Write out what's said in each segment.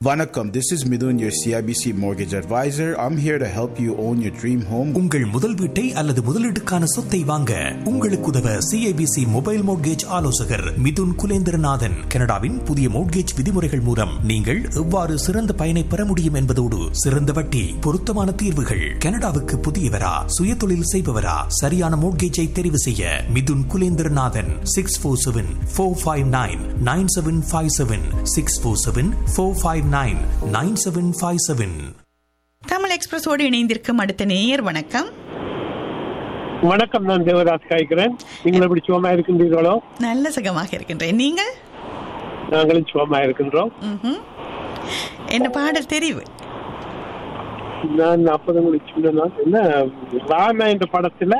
Vanakkam, this is Midun, your CIBC mortgage advisor. I'm here to help you own your dream home. உங்கள் முதல் வீட்டை அல்லது முதலீட்டுக்கான சொத்தை வாங்க உங்களுக்கு உதவ சிஐபிசி மொபைல் மோட்கேஜ் ஆலோசகர் மிதுன் குலேந்திரநாதன் கனடாவின் புதிய மோட்கேஜ் விதிமுறைகள் மூலம் நீங்கள் எவ்வாறு சிறந்த பயனை பெற முடியும் என்பதோடு சிறந்த வட்டி பொருத்தமான தீர்வுகள் கனடாவுக்கு புதியவரா சுய தொழில் செய்பவரா சரியான மோட்கேஜை தெரிவு செய்ய Mithun Kulendranathan six four seven four five nine nine seven five seven six four seven four five nine nine seven five seven Tamil எக்ஸ்பிரஸோடு இணைந்திருக்கும் அடுத்த நேயர் வணக்கம் வணக்கம் நான் தேவராஜ் காய்க்கிறேன் நீங்கள் எப்படி சுகமா இருக்கின்றீர்களோ நல்ல சுகமாக இருக்கின்றேன் நீங்கள் நாங்களும் சுகமா இருக்கின்றோம் ம்ஹும். என்ன பாடல் தெரிவு நான் அப்பதான் உங்களுக்கு சொன்னா என்ன ராம என்ற படத்துல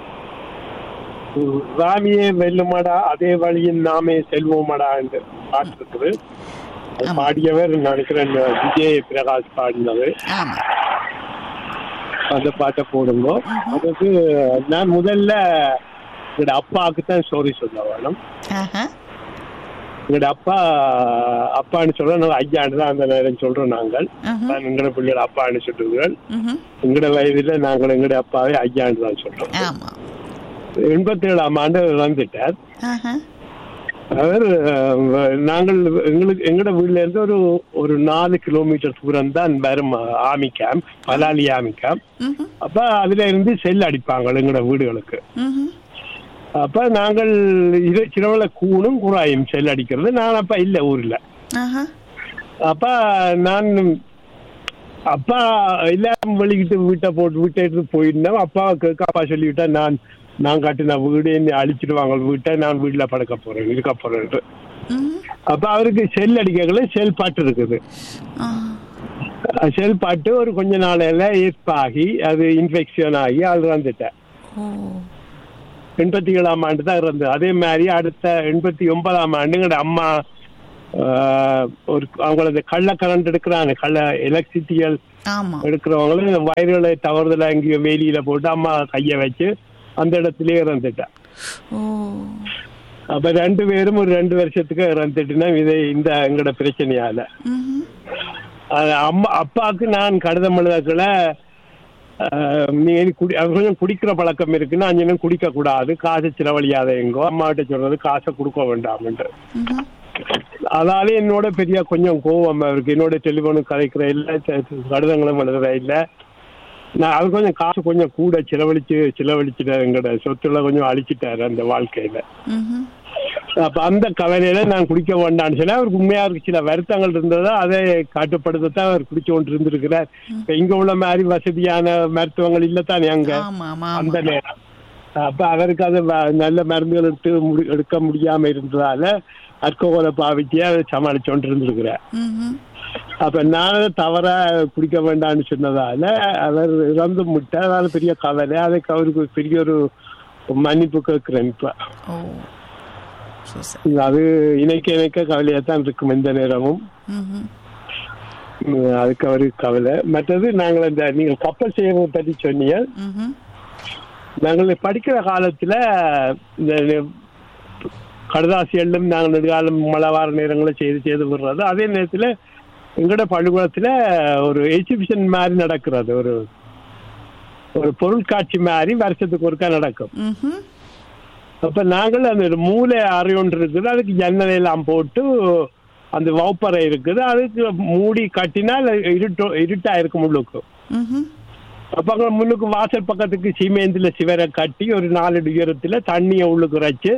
உம், ராமியே வெல்லுமாடா அதே வழியில் நாமே செல்வோமாடா என்று பாட்டு இருக்குது அது ஆமா. பாடியவர் நினைக்கிறேன் விஜய் பிரகாஷ் பாடினது ஆமா அந்த பாட்டை போடுங்க அதுக்கு நான் முதல்ல எங்களோட அப்பாவுக்கு தான் ஸ்டோரி சொல்ல வேணும் ஆஹா எங்களோட அப்பா அப்பான்னு சொல்றோம் நாங்கள் ஐயாண்டு தான் அந்த நேரம் சொல்றோம் நாங்கள் ஆஹா. நான் எங்களோட பிள்ளையோட அப்பான்னு சொல்லுங்கள் ம்ஹும். எங்களோட வயதுல நாங்கள் எங்களோட அப்பாவே ஐயாண்டு தான் சொல்றோம் ஆமா எண்பத்தி ஏழாம் ஆண்டு வந்துட்டார் ஆஹா அவர் அஹ், நாங்கள் எங்களுக்கு எங்களோட வீட்ல இருந்து ஒரு ஒரு நாலு கிலோமீட்டர் தூரம் தான் வரும் ஆமி கேம்ப் பலாலி ஆமி கேம்ப் ம்ஹும். அப்ப அதுல இருந்து செல் அடிப்பாங்க எங்களோட வீடுகளுக்கு ம்ஹும். அப்ப நாங்கள் இது சிறுவல கூணும் குறாயும் செல் அடிக்கிறது நான் அப்ப இல்ல ஊர்ல ஆஹா அப்ப நான் அப்பா எல்லாம் வெளிக்கிட்டு வீட்டை போட்டு வீட்டை எடுத்து போயிருந்தேன் அப்பா கேட்க அப்பா சொல்லிவிட்டா நான் நான் கட்டின வீடு என்னை அழிச்சிடுவாங்க வீட்டை நான் வீட்டுல படுக்க போறேன் இருக்க போறேன் ம்ஹும். அப்ப அவருக்கு செல் அடிக்கல செல் பாட்டு இருக்குது ஆ. செல் பாட்டு ஒரு கொஞ்ச நாளையில ஏற்பாகி அது இன்ஃபெக்ஷன் ஆகி அது இறந்துட்டேன் ஓ எண்பத்தி ஏழாம் ஆண்டு தான் இருந்தது அதே மாதிரி அடுத்த எண்பத்தி ஒன்பதாம் ஆண்டு எங்களோட அம்மா ஆஹ், ஒரு அவங்களது கள்ள கரண்ட் எடுக்கிறாங்க கள்ள எலக்ட்ரிசிட்டியல் ஆமா எடுக்கிறவங்களும் இந்த வயர்களை தவறுதலா எங்கேயோ வேலியில போட்டு அம்மா கைய வச்சு அந்த இடத்துலயே இறந்துட்டேன் ஓ அப்ப ரெண்டு பேரும் ஒரு ரெண்டு வருஷத்துக்கு இறந்துட்டுனா இது இந்த எங்களோட பிரச்சனையால ம்ஹும். அது அம்மா அப்பாவுக்கு நான் கடிதம் எழுதக்குள்ள ஆஹ், நீ இனி குடி அது கொஞ்சம் குடிக்கிற பழக்கம் இருக்குன்னா அஞ்சு குடிக்க கூடாது காசு சிலவழியாத எங்கோ அம்மாகிட்ட சொல்றது காசை கொடுக்க வேண்டாம்ன்ட்டு ம்ஹும். அதனால என்னோட பெரிய கொஞ்சம் கோவம் இருக்கு என்னோட டெலிஃபோனும் கதைக்கிற இல்ல ச- கடிதங்களும் எழுதுற இல்ல நான் அது கொஞ்சம் காசு கொஞ்சம் கூட செலவழிச்சு செலவழிச்சுட்டாரு எங்களோட சொத்துல கொஞ்சம் அழிச்சிட்டாரு அந்த வாழ்க்கையில ம்ஹும். அப்ப அந்த கவலையில நான் குடிக்க வேண்டாம்னு சொல்லி அவருக்கு உண்மையா இருக்கு சில வருத்தங்கள் இருந்ததா அதை கட்டுப்படுத்தத்தான் அவர் குடிச்சு கொண்டு இருந்திருக்கிறார் இப்ப இங்க உள்ள மாதிரி வசதியான மருத்துவங்கள் இல்லத்தானே அங்க ஆமா ஆமா அந்த ஆமா நேரம் அப்ப அவருக்கு அது வ- நல்ல மருந்துகள் எடுத்து முடி- எடுக்க முடியாம இருந்ததால அல்கோகோலை பாவிச்சு அதை சமாளிச்சு கொண்டு இருந்திருக்கிறார் ம்ஹும். அப்ப நான் தவறா குடிக்க வேண்டாம்னு சொன்னதால அவர் இறந்து விட்டார் அதனால பெரிய கவலை அதுக்கு அவருக்கு பெரிய ஒரு மன்னிப்பு கேட்கிறேன் இப்ப ஓ சோ சரி அது இணைக்க இணைக்க கவலையா தான் இருக்கும் எந்த நேரமும் ம்ஹும். உம், அதுக்கு அவருக்கு கவலை மற்றது நாங்கள் இந்த நீங்க கப்பல் செய்யறதை பற்றி சொன்னீங்க ம்ஹும். நாங்கள் படிக்கிற காலத்துல இந்த கடுதாசியெல்லாம் நாங்கள் நெடுகாலம் மழை வார நேரங்களில் செய்து செய்து விடுறது அதே நேரத்துல எங்களோட பள்ளிக்கூடத்துல ஒரு எக்ஸிபிஷன் மாதிரி நடக்கிறது ஒரு ஒரு பொருட்காட்சி மாதிரி வருஷத்துக்கு ஒருக்கா நடக்கும் ம்ஹும். அப்ப நாங்கள் அந்த ஒரு மூளை அறை ஒன்று இருக்குது அதுக்கு ஜன்னலை எல்லாம் போட்டு அந்த வகுப்பறை இருக்குது அதுக்கு மூடி கட்டினால் இருட்டு இருட்டா இருக்கும் உள்ளுக்கு ம்ஹும். அப்ப அங்க முன்னுக்கு வாசல் பக்கத்துக்கு சீமேந்தில சிவரை கட்டி ஒரு நாலு அடி உயரத்துல தண்ணியை உள்ளுக்கு வச்சு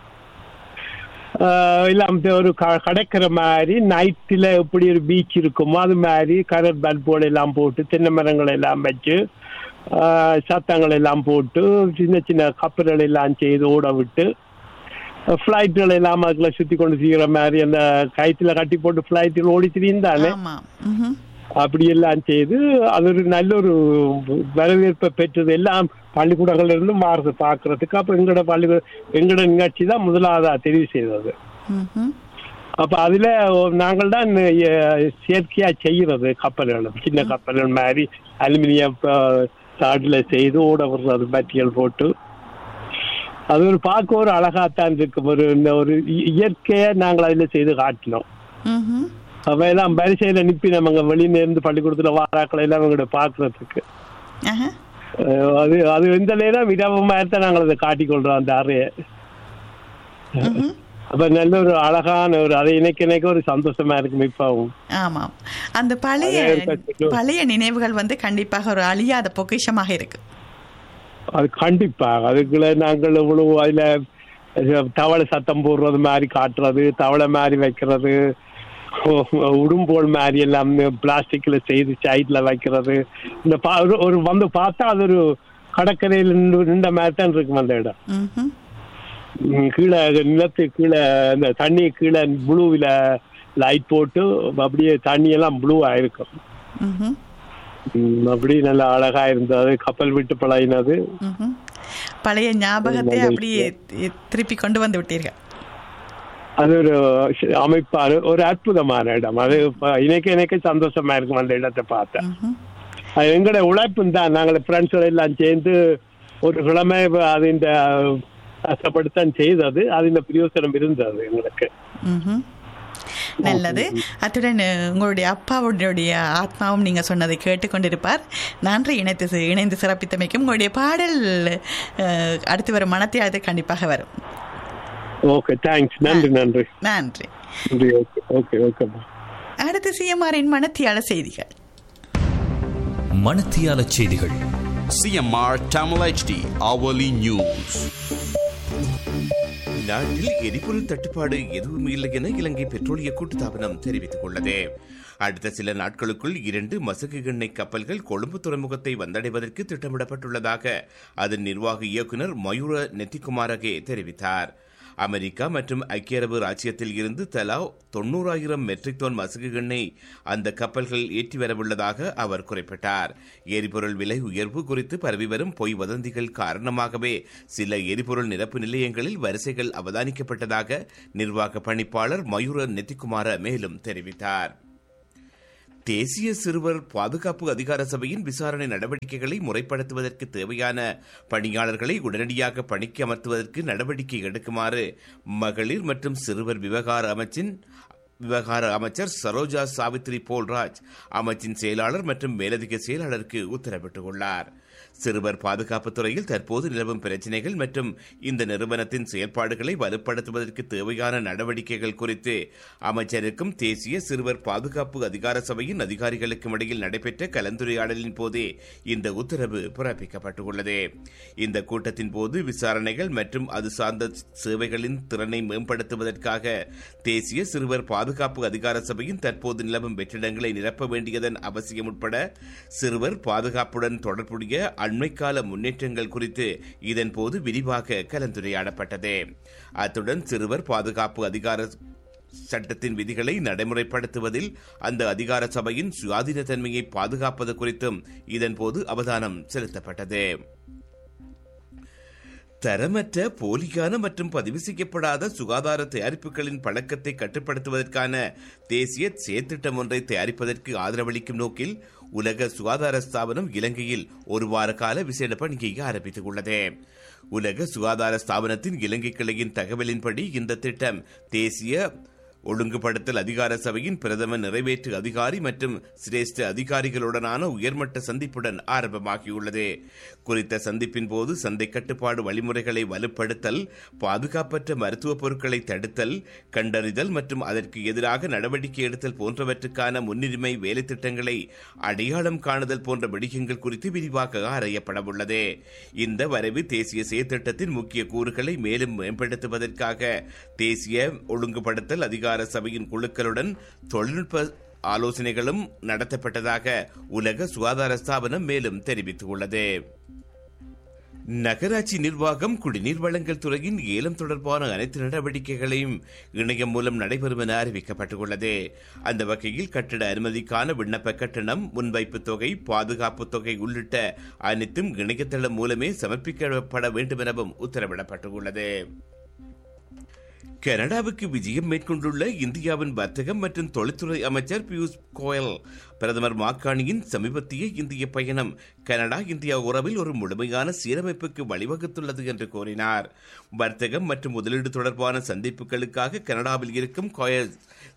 ஆஹ் எல்லாம் ஒரு க- கடற்கரை மாதிரி நைட்டில் எப்படி ஒரு பீச் இருக்குமோ அது மாதிரி கலர் பல்போடு எல்லாம் போட்டு தென்னை மரங்கள் எல்லாம் வச்சு ஆஹ் சத்தங்கள் எல்லாம் போட்டு சின்ன சின்ன கப்பல்கள் எல்லாம் செய்து ஓட விட்டு ஃப்ளைட்டுகள் எல்லாம் அதுக்குள்ள சுத்தி கொண்டு செய்கிற மாதிரி அந்த கயிற்றுல கட்டி போட்டு ஃப்ளைட்டில் ஓடி திரிந்தானே ஆமா ம்ஹும். அப்படி எல்லாம் செய்து அது ஒரு நல்ல ஒரு வரவேற்பை பெற்றது எல்லாம் பள்ளிக்கூடங்கள்ல இருந்து மாறுது பாக்குறதுக்கு அப்ப எங்களோட பள்ளி எங்களோட நிகழ்ச்சி தான் முதலாவதா தெரிவு செய்தது ம்ஹும். அப்ப அதுல நாங்கள் தான் அஹ், செயற்கையா செய்யறது கப்பல்கள் சின்ன கப்பல்கள் மாதிரி அலுமினியம் தாடுல செய்து ஓட விடுறது மெட்டீரியல் போட்டு அது ஒரு பார்க்க ஒரு அழகாத்தான் இருக்கும் ஒரு இந்த ஒரு இ- இயற்கையை நாங்கள் அதுல செய்து காட்டினோம் ம்ஹும். அவ எல்லாம் வரிசையில நிப்பி நம்ம வெளியில இருந்து பள்ளிக்கூடத்துல வாராக்களை எல்லாம் அவங்களோட பாக்குறதுக்கு ஆஹா. அஹ் அது அது எந்த நேரம் விதமா தான் நாங்கள் அதை காட்டிக் கொள்றோம் அந்த அறைய அப்ப நல்ல ஒரு அழகான ஒரு அதை இணைக்க இணைக்க ஒரு சந்தோஷமா இருக்கும் இப்பவும் ஆமாம் அந்த பழைய அதே இருக்கட்டும். பழைய நினைவுகள் வந்து கண்டிப்பாக ஒரு அழியாத பொக்கிஷமாக இருக்கு அது கண்டிப்பா அதுக்குள்ள நாங்கள் இவ்வளவு அதுல தவளை சத்தம் போடுறது மாதிரி காட்டுறது தவளை மாதிரி வைக்கிறது உடும்போல் மாதிரி எல்லாம் பிளாஸ்டிக்ல செய்து சைட்ல வைக்கிறது இந்த பா- ஒரு- ஒரு வந்து பார்த்தா அது ஒரு கடற்கரையில் நின்று- நின்ற மாதிரி தான் இருக்கும் அந்த இடம் ம்ஹும். ம், கீழே நிலத்து கீழே இந்த தண்ணி கீழே ப்ளூவில் லைட் போட்டு அப்படியே தண்ணி எல்லாம் ப்ளூ ஆயிருக்கும் ம்ஹும். ம், அப்படி நல்லா அழகா இருந்தது கப்பல் விட்டு பழகினது ம்ஹும். பழைய ஞாபகத்தை அப்படியே தி- திருப்பி கொண்டு வந்து விட்டீர்கள் அது ஒரு அமைப்பான ஒரு அற்புதமான இடம் அது இப்ப இணைக்க இணைக்க சந்தோஷமா இருக்கும் அந்த இடத்தை பார்த்தேன் ம்ஹும். அது எங்களோட உழைப்பு தான் நாங்கள் ஃப்ரெண்ட்ஸோட எல்லாம் சேர்ந்து ஒரு கிழமை அது இந்த கஷ்டப்படுத்தான் செய்தது அது இந்த பிரயோசனம் இருந்தது எங்களுக்கு ம்ஹும். நல்லது அத்துடன் அஹ், உங்களுடைய அப்பாவுடைய ஆத்மாவும் நீங்க சொன்னதை கேட்டுக்கொண்டிருப்பார் நன்றி இணைத்து சி- இணைந்து சிறப்பித்தமைக்கும் உங்களுடைய பாடல் அஹ், அடுத்து வரும் மனத்தை அது கண்டிப்பாக வரும் ஓகே தேங்க்ஸ் நன்றி நன்றி நன்றி நன்றி ஓகே ஓகே ஓகேம்மா அடுத்து சிஎம்ஆரின் மனத்தியாள செய்திகள் மணத்தியால செய்திகள் CMR Tamil HD hourly news. நாட்டில் எரிபொருள் தட்டுப்பாடு எதுவும் இல்லை என இலங்கை பெட்ரோலிய கூட்டுத்தாபனம் தெரிவித்துக் உள்ளது அடுத்த சில நாட்களுக்குள் இரண்டு மசகு எண்ணெய் கப்பல்கள் கொழும்பு துறைமுகத்தை வந்தடைவதற்கு திட்டமிடப்பட்டுள்ளதாக அதன் நிர்வாக இயக்குநர் மயூர நெத்திகுமாரகே தெரிவித்தார் அமெரிக்கா மற்றும் ஐக்கிய அரபு ராச்சியத்தில் இருந்து தலா தொண்ணூறாயிரம் மெட்ரிக் டன் மசகு எண்ணெய் அந்த கப்பல்கள் ஏற்றி வரவுள்ளதாக அவர் குறிப்பிட்டார் எரிபொருள் விலை உயர்வு குறித்து பரவி வரும் பொய் வதந்திகள் காரணமாகவே சில எரிபொருள் நிரப்பு நிலையங்களில் வரிசைகள் அவதானிக்கப்பட்டதாக நிர்வாக பணிப்பாளர் மயூர நெத்திக்குமார மேலும் தெரிவித்தார் தேசிய சிறுவர் பாதுகாப்பு அதிகார சபையின் விசாரணை நடவடிக்கைகளை முறைப்படுத்துவதற்கு தேவையான பணியாளர்களை உடனடியாக பணிக்கு அமர்த்துவதற்கு நடவடிக்கை எடுக்குமாறு மகளிர் மற்றும் சிறுவர் விவகார அமைச்சின் விவகார அமைச்சர் சரோஜா சாவித்ரி போல்ராஜ் அமைச்சின் செயலாளர் மற்றும் மேலதிக செயலாளருக்கு உத்தரவிட்டுள்ளார் சிறுவர் பாதுகாப்பு துறையில் தற்போது நிலவும் பிரச்சினைகள் மற்றும் இந்த நிறுவனத்தின் செயல்பாடுகளை வலுப்படுத்துவதற்கு தேவையான நடவடிக்கைகள் குறித்து அமைச்சருக்கும் தேசிய சிறுவர் பாதுகாப்பு அதிகார சபையின் அதிகாரிகளுக்கும் இடையில் நடைபெற்ற கலந்துரையாடலின் போதே இந்த உத்தரவு பிறப்பிக்கப்பட்டுள்ளது இந்த கூட்டத்தின் போது விசாரணைகள் மற்றும் அது சார்ந்த சேவைகளின் திறனை மேம்படுத்துவதற்காக தேசிய சிறுவர் பாதுகாப்பு அதிகார சபையின் தற்போது நிலவும் வெற்றிடங்களை நிரப்ப வேண்டியதன் அவசியம் உட்பட சிறுவர் பாதுகாப்புடன் தொடர்புடைய அண்மைக்கால முன்னேற்றங்கள் குறித்து இதன்போது விரிவாக கலந்துரையாடப்பட்டது அத்துடன் சிறுவர் பாதுகாப்பு அதிகார சட்டத்தின் விதிகளை நடைமுறைப்படுத்துவதில் அந்த அதிகார சபையின் சுயாதீனத்தன்மையை பாதுகாப்பது குறித்தும் இதன்போது அவதானம் செலுத்தப்பட்டது தரமற்ற போலியான மற்றும் பதிவு செய்யப்படாத சுகாதார தயாரிப்புகளின் பழக்கத்தை கட்டுப்படுத்துவதற்கான தேசிய செயற்திட்டம் ஒன்றை தயாரிப்பதற்கு ஆதரவளிக்கும் நோக்கில் உலக சுகாதார ஸ்தாபனம் இலங்கையில் ஒரு வார கால விசேட பணியை ஆரம்பித்துள்ளது உலக சுகாதார ஸ்தாபனத்தின் இலங்கை கிளையின் தகவலின்படி இந்த திட்டம் தேசிய ஒழுங்குபடுத்தல் அதிகார சபையின் பிரதம நிறைவேற்று அதிகாரி மற்றும் சிரேஷ்ட அதிகாரிகளுடனான உயர்மட்ட சந்திப்புடன் ஆரம்பமாகியுள்ளது குறித்த சந்திப்பின் போது சந்தை கட்டுப்பாடு வழிமுறைகளை வலுப்படுத்தல் பாதுகாப்பற்ற மருத்துவ பொருட்களை தடுத்தல் கண்டறிதல் மற்றும் அதற்கு எதிராக நடவடிக்கை எடுத்தல் போன்றவற்றுக்கான முன்னுரிமை வேலை திட்டங்களை அடையாளம் காணுதல் போன்ற விடயங்கள் குறித்து விரிவாக ஆராயப்படவுள்ளது இந்த வரைவு தேசிய செயற்திட்டத்தின் முக்கிய கூறுகளை மேலும் மேம்படுத்துவதற்காக தேசிய ஒழுங்குபடுத்தல் அதிகார சபையின் குழுக்களுடன் தொழில்நுட்ப ஆலோசனைகளும் நடத்தப்பட்டதாக உலக சுகாதார ஸ்தாபனம் மேலும் தெரிவித்துள்ளது நகராட்சி நிர்வாகம் குடிநீர் வழங்கல் துறையின் ஏலம் தொடர்பான அனைத்து நடவடிக்கைகளையும் இணையம் மூலம் நடைபெறும் என அறிவிக்கப்பட்டுள்ளது அந்த வகையில் கட்டிட அனுமதிக்கான விண்ணப்ப கட்டணம் முன்வைப்பு தொகை பாதுகாப்பு தொகை உள்ளிட்ட அனைத்தும் இணையதளம் மூலமே சமர்ப்பிக்கப்பட வேண்டும் எனவும் உத்தரவிடப்பட்டுள்ளது கனடாவுக்கு விஜயம் மேற்கொண்டுள்ள இந்தியாவின் வர்த்தகம் மற்றும் தொழில்துறை அமைச்சர் பியூஷ் கோயல் பிரதமர் மாக்காணியின் சமீபத்திய இந்திய பயணம் கனடா இந்தியா உறவில் ஒரு முழுமையான சீரமைப்புக்கு வழிவகுத்துள்ளது என்று கூறினார் வர்த்தகம் மற்றும் முதலீடு தொடர்பான சந்திப்புகளுக்காக கனடாவில் இருக்கும் கோயல்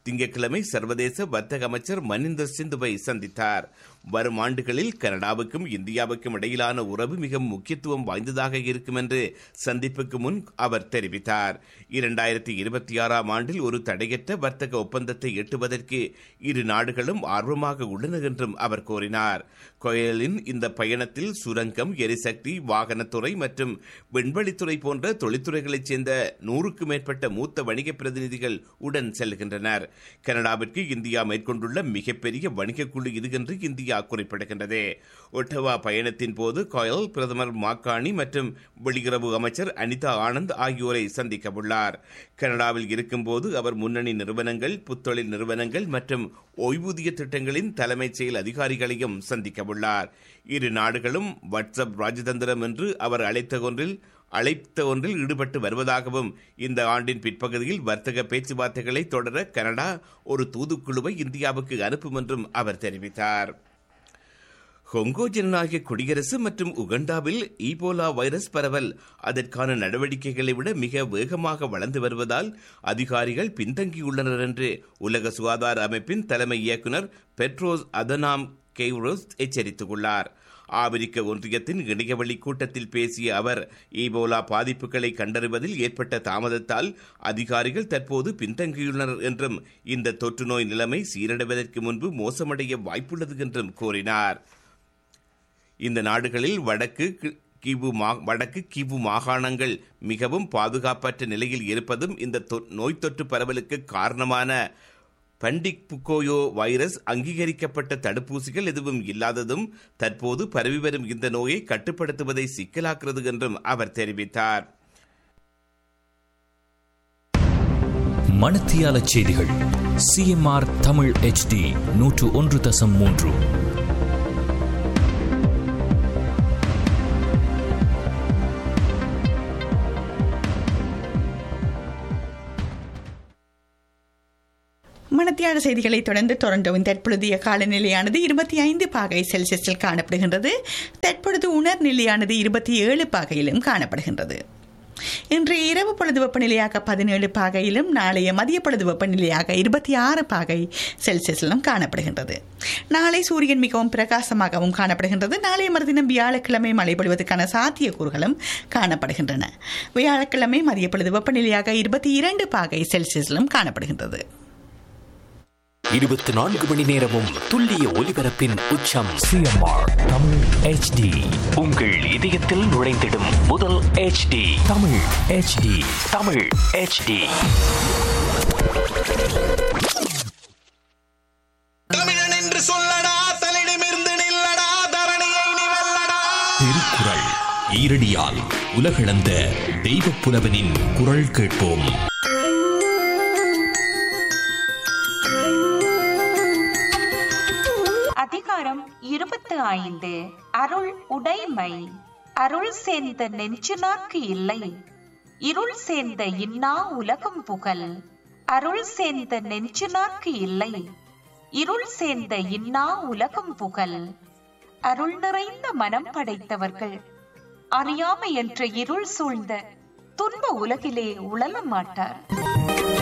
திங்கட்கிழமை சர்வதேச வர்த்தக அமைச்சர் மனிந்தர் சிந்துவை சந்தித்தார் வரும் ஆண்டுகளில் கனடாவுக்கும் இந்தியாவுக்கும் இடையிலான உறவு மிக முக்கியத்துவம் வாய்ந்ததாக இருக்கும் என்று சந்திப்புக்கு முன் அவர் தெரிவித்தார் இரண்டாயிரத்தி இருபத்தி ஆறாம் ஆண்டில் ஒரு தடையற்ற வர்த்தக ஒப்பந்தத்தை எட்டுவதற்கு இரு நாடுகளும் ஆர்வமாக உள்ளன என்றும் அவர் கூறினார் கோயலின் இந்த பயணத்தில் சுரங்கம் எரிசக்தி வாகனத்துறை மற்றும் விண்வெளித்துறை போன்ற தொழில்துறைகளைச் சேர்ந்த நூறுக்கும் மேற்பட்ட மூத்த வணிக பிரதிநிதிகள் உடன் செல்கின்றனர் கனடாவிற்கு இந்தியா மேற்கொண்டுள்ள மிகப்பெரிய வணிக குழு இது என்று இந்தியா குறிப்பிடுகின்றது ஒட்டவா பயணத்தின் போது கோயல் பிரதமர் மாக்காணி மற்றும் வெளியுறவு அமைச்சர் அனிதா ஆனந்த் ஆகியோரை சந்திக்க உள்ளார் கனடாவில் இருக்கும்போது அவர் முன்னணி நிறுவனங்கள் புத்தொழில் நிறுவனங்கள் மற்றும் ஓய்வூதிய திட்டங்களின் தலைமைச் செயல் அதிகாரிகளையும் சந்திக்க உள்ளார் இரு நாடுகளும் வாட்ஸ்அப் ராஜதந்திரம் என்று அவர் அழைத்த ஒன்றில் அழைத்த ஒன்றில் ஈடுபட்டு வருவதாகவும் இந்த ஆண்டின் பிற்பகுதியில் வர்த்தக பேச்சுவார்த்தைகளை தொடர கனடா ஒரு தூதுக்குழுவை இந்தியாவுக்கு அனுப்பும் என்றும் அவர் தெரிவித்தார் கொங்கோ ஜனநாயக குடியரசு மற்றும் உகண்டாவில் ஈபோலா வைரஸ் பரவல் அதற்கான நடவடிக்கைகளை விட மிக வேகமாக வளர்ந்து வருவதால் அதிகாரிகள் பின்தங்கியுள்ளனர் என்று உலக சுகாதார அமைப்பின் தலைமை இயக்குநர் பெட்ரோஸ் அதனாம் கெய்ரோஸ் எச்சரித்துள்ளார் ஆப்பிரிக்க ஒன்றியத்தின் இணையவழி கூட்டத்தில் பேசிய அவர் ஈபோலா பாதிப்புகளை கண்டறிவதில் ஏற்பட்ட தாமதத்தால் அதிகாரிகள் தற்போது பின்தங்கியுள்ளனர் என்றும் இந்த தொற்று நோய் நிலைமை சீரடைவதற்கு முன்பு மோசமடைய வாய்ப்புள்ளது என்றும் கூறினார் இந்த நாடுகளில் வடக்கு கி- கிவு மா- வடக்கு கிவு மாகாணங்கள் மிகவும் பாதுகாப்பற்ற நிலையில் இருப்பதும் இந்த தொ- நோய் தொற்று பரவலுக்கு காரணமான பண்டிக் புக்கோயோ வைரஸ் அங்கீகரிக்கப்பட்ட தடுப்பூசிகள் எதுவும் இல்லாததும் தற்போது பரவி வரும் இந்த நோயை கட்டுப்படுத்துவதை சிக்கலாக்குறது என்றும் அவர் தெரிவித்தார் மணத்தியால செய்திகள் சிஎம்ஆர் தமிழ் HD நூற்று ஒன்று தசம் மூன்று மணத்தியாள செய்திகளை தொடர்ந்து டொரண்டோவின் தற்பொழுதைய காலநிலையானது இருபத்தி ஐந்து பாகை செல்சியஸில் காணப்படுகின்றது தற்பொழுது உணர் நிலையானது இருபத்தி ஏழு பாகையிலும் காணப்படுகின்றது இன்றைய இரவு பொழுது வெப்பநிலையாக பதினேழு பாகையிலும் நாளைய மதிய பொழுது வெப்பநிலையாக இருபத்தி ஆறு பாகை செல்சியஸிலும் காணப்படுகின்றது நாளை சூரியன் மிகவும் பிரகாசமாகவும் காணப்படுகின்றது நாளைய மறுதினம் வியாழக்கிழமை மழை பொழிவதற்கான சாத்தியக்கூறுகளும் காணப்படுகின்றன வியாழக்கிழமை மதிய பொழுது வெப்பநிலையாக இருபத்தி இரண்டு பாகை செல்சியஸிலும் காணப்படுகின்றது இருபத்தி நான்கு மணி நேரமும் துல்லிய ஒலிபரப்பின் உச்சம் சிஎம்ஆர் தமிழ் HD உங்கள் இதயத்தில் நுழைந்திடும் முதல் HD Tamil HD Tamil HD தமிழன் என்று சொல்லடா தலிடமிருந்து நில்லடா தரணியை நீ வெல்லடா திருக்குறள் ஈரடியால் உலகளந்த தெய்வப் புலவனின் குரல் கேட்போம் அதிகாரம் இருபத்து ஐந்து அருள் உடைமை அருள் சேர்ந்த நெஞ்சினார்க்கு இல்லை இருள் சேர்ந்த இன்னா உலகம் புகழ் அருள் சேர்ந்த நெஞ்சினார்க்கு இல்லை இருள் சேர்ந்த இன்னா உலகம் புகழ் அருள் நிறைந்த மனம் படைத்தவர்கள் அறியாமை என்ற இருள் சூழ்ந்த துன்ப உலகிலே உழல மாட்டார்